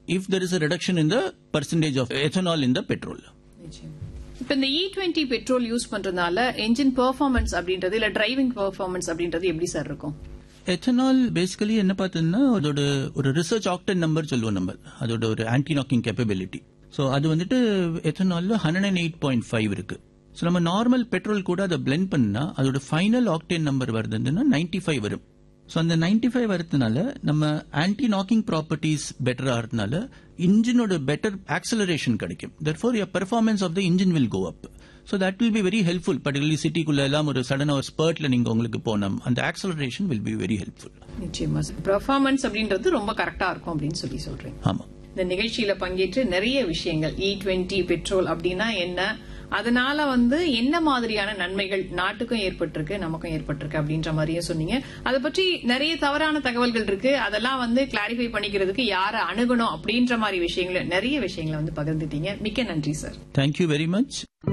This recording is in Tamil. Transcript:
if there is a reduction in the percentage of ethanol in the petrol. இப்ப இந்த இ டுவெண்ட்டி பெட்ரோல் யூஸ் பண்றதுனால என்ஜின் பெர்ஃபார்மன்ஸ் அப்படின்றது இல்ல டிரைவிங் பெர்ஃபார்மன்ஸ் அப்படின்றது எப்படி சார் இருக்கும் எத்தனால் பேசிக்கலி என்ன பார்த்தீங்கன்னா அதோட ஒரு ரிசர்ச் ஆக்டன் நம்பர் சொல்லுவோம் நம்ம அதோட ஒரு ஆன்டி நாக்கிங் கேப்பபிலிட்டி ஸோ அது வந்துட்டு எத்தனால்ல hundred and eight point five இருக்கு ஸோ நம்ம நார்மல் பெட்ரோல் கூட அதை பிளெண்ட் பண்ணா அதோட ஃபைனல் ஆக்டேன் நம்பர் வருதுன்னா நைன்டி ஃபைவ் வரும் ஸோ அந்த நைன்டி ஃபைவ் வரதுனால நம்ம ஆன்டி நாக்கிங் ப்ராப்பர்ட்டிஸ் பெட்டர் ஆகிறதுனால இன்ஜினோட பெட்டர் ஆக்சலரேஷன் கிடைக்கும் therefore your performance of the engine will go up so that will be very helpful particularly சிட்டிக்குள்ள எல்லாம் ஒரு சடனா ஒரு ஸ்பர்ட்ல நீங்க உங்களுக்கு போனோம் அந்த acceleration will be very helpful நிச்சயமா பெர்ஃபார்மன்ஸ் அப்படின்றது ரொம்ப கரெக்டா இருக்கும் அப்படின்னு சொல்லி சொல்றீங்க ஆமா இந்த நிகழ்ச்சியில பங்கேற்று நிறைய விஷயங்கள் இ டுவெண்ட்டி பெட்ரோல் அப்படின்னா என்ன அதனால வந்து என்ன மாதிரியான நன்மைகள் நாட்டுக்கும் ஏற்பட்டிருக்கு நமக்கும் ஏற்பட்டிருக்கு அப்படின்ற மாதிரியும் சொன்னீங்க அதை பற்றி நிறைய தவறான தகவல்கள் இருக்கு அதெல்லாம் வந்து கிளாரிஃபை பண்ணிக்கிறதுக்கு யாரை அணுகணும் அப்படின்ற மாதிரி விஷயங்களை நிறைய விஷயங்களை வந்து பகிர்ந்துட்டீங்க மிக்க நன்றி சார் தேங்க்யூ வெரி மச்